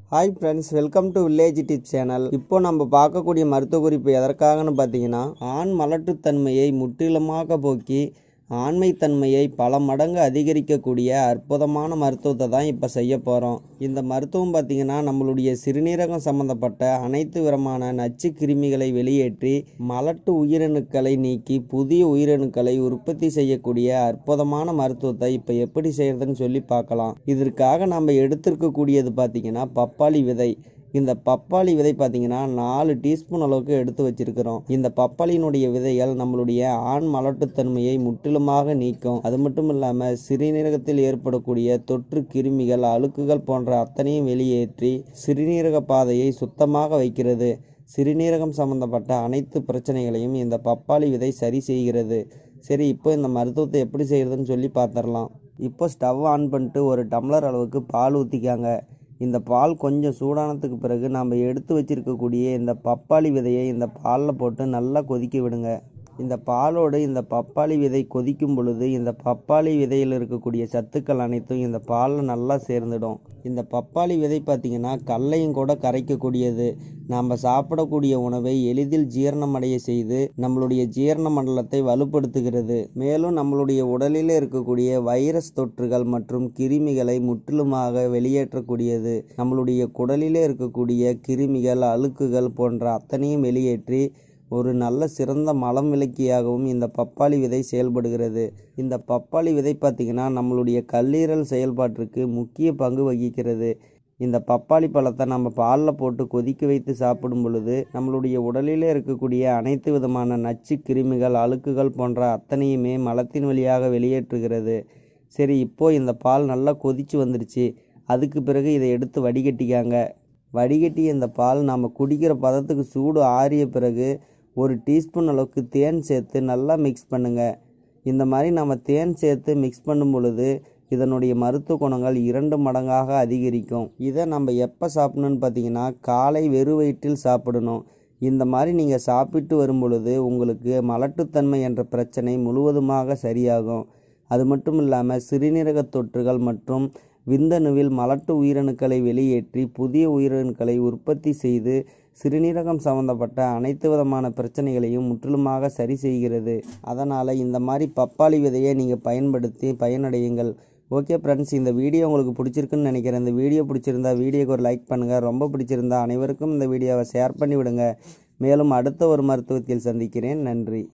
hi friends welcome to village tip channel இப்போ நம்ம பார்க்கக்கூடிய மருத்துவ குறிப்பு எதற்காகன்னு பார்த்தீங்கன்னா ஆண் மலட்டுத்தன்மையை முற்றிலுமாக போக்கி ஆண்மைத்தன்மையை பல மடங்கு அதிகரிக்கக்கூடிய அற்புதமான மருத்துவத்தை தான் இப்போ செய்ய போகிறோம் இந்த மருத்துவம் பார்த்திங்கன்னா நம்மளுடைய சிறுநீரகம் சம்மந்தப்பட்ட அனைத்து விதமான நச்சு கிருமிகளை வெளியேற்றி மலட்டு உயிரணுக்களை நீக்கி புதிய உயிரணுக்களை உற்பத்தி செய்யக்கூடிய அற்புதமான மருத்துவத்தை இப்போ எப்படி செய்யறதுன்னு சொல்லி பார்க்கலாம் இதற்காக நம்ம எடுத்திருக்கக்கூடியது பார்த்திங்கன்னா பப்பாளி விதை இந்த பப்பாளி விதை பார்த்தீங்கன்னா நாலு டீஸ்பூன் அளவுக்கு எடுத்து வச்சிருக்கிறோம் இந்த பப்பாளியினுடைய விதைகள் நம்மளுடைய ஆண் மலட்டுத்தன்மையை முற்றிலுமாக நீக்கும் அது மட்டும் இல்லாமல் சிறுநீரகத்தில் ஏற்படக்கூடிய தொற்று கிருமிகள் அழுக்குகள் போன்ற அத்தனையும் வெளியேற்றி சிறுநீரக பாதையை சுத்தமாக வைக்கிறது சிறுநீரகம் சம்பந்தப்பட்ட அனைத்து பிரச்சனைகளையும் இந்த பப்பாளி விதை சரி செய்கிறது சரி இப்போ இந்த மருத்துவத்தை எப்படி செய்யறதுன்னு சொல்லி பார்த்துடலாம் இப்போ ஸ்டவ் ஆன் பண்ணிட்டு ஒரு டம்ளர் அளவுக்கு பால் ஊற்றிக்காங்க இந்த பால் கொஞ்சம் சூடானதுக்கு பிறகு நம்ம எடுத்து வச்சிருக்கக்கூடிய இந்த பப்பாளி விதையை இந்த பாலில் போட்டு நல்லா கொதிக்க விடுங்க இந்த பாலோடு இந்த பப்பாளி விதை கொதிக்கும் பொழுது இந்த பப்பாளி விதையில் இருக்கக்கூடிய சத்துக்கள் அனைத்தும் இந்த பாலில் நல்லா சேர்ந்துடும் இந்த பப்பாளி விதை பார்த்திங்கன்னா கல்லையும் கூட கரைக்கக்கூடியது நாம் சாப்பிடக்கூடிய உணவை எளிதில் ஜீரணமடைய செய்து நம்மளுடைய ஜீரண மண்டலத்தை வலுப்படுத்துகிறது மேலும் நம்மளுடைய உடலில் இருக்கக்கூடிய வைரஸ் தொற்றுகள் மற்றும் கிருமிகளை முற்றிலுமாக வெளியேற்றக்கூடியது நம்மளுடைய குடலிலே இருக்கக்கூடிய கிருமிகள் அழுக்குகள் போன்ற அத்தனையும் வெளியேற்றி ஒரு நல்ல சிறந்த மலம் விளக்கியாகவும் இந்த பப்பாளி விதை செயல்படுகிறது இந்த பப்பாளி விதை பார்த்திங்கன்னா நம்மளுடைய கல்லீரல் செயல்பாட்டிற்கு முக்கிய பங்கு வகிக்கிறது இந்த பப்பாளி பழத்தை நம்ம பாலில் போட்டு கொதிக்க வைத்து சாப்பிடும் பொழுது நம்மளுடைய உடலிலே இருக்கக்கூடிய அனைத்து விதமான நச்சு கிருமிகள் அழுக்குகள் போன்ற அத்தனையுமே மலத்தின் வழியாக வெளியேற்றுகிறது சரி இப்போ இந்த பால் நல்லா கொதிச்சு வந்துருச்சு அதுக்கு பிறகு இதை எடுத்து வடிகட்டிக்காங்க வடிகட்டி இந்த பால் நம்ம குடிக்கிற பதத்துக்கு சூடு ஆறிய பிறகு ஒரு டீஸ்பூன் அளவுக்கு தேன் சேர்த்து நல்லா மிக்ஸ் பண்ணுங்கள் இந்த மாதிரி நம்ம தேன் சேர்த்து மிக்ஸ் பண்ணும் பொழுது இதனுடைய மருத்துவ குணங்கள் இரண்டு மடங்காக அதிகரிக்கும் இதை நம்ம எப்போ சாப்பிடணும்னு பார்த்தீங்கன்னா காலை வெறு வயிற்றில் சாப்பிடணும் இந்த மாதிரி நீங்கள் சாப்பிட்டு வரும் பொழுது உங்களுக்கு மலட்டுத்தன்மை என்ற பிரச்சனை முழுவதுமாக சரியாகும் அது மட்டும் இல்லாமல் சிறுநீரக தொற்றுகள் மற்றும் விந்தணுவில் மலட்டு உயிரணுக்களை வெளியேற்றி புதிய உயிரணுக்களை உற்பத்தி செய்து சிறுநீரகம் சம்பந்தப்பட்ட அனைத்து விதமான பிரச்சனைகளையும் முற்றிலுமாக சரி செய்கிறது அதனால் இந்த மாதிரி பப்பாளி விதையை நீங்கள் பயன்படுத்தி பயனடையுங்கள் ஓகே ஃப்ரெண்ட்ஸ் இந்த வீடியோ உங்களுக்கு பிடிச்சிருக்குன்னு நினைக்கிறேன் இந்த வீடியோ பிடிச்சிருந்தா வீடியோக்கு ஒரு லைக் பண்ணுங்கள் ரொம்ப பிடிச்சிருந்தா அனைவருக்கும் இந்த வீடியோவை ஷேர் பண்ணி விடுங்க மேலும் அடுத்த ஒரு மருத்துவத்தில் சந்திக்கிறேன் நன்றி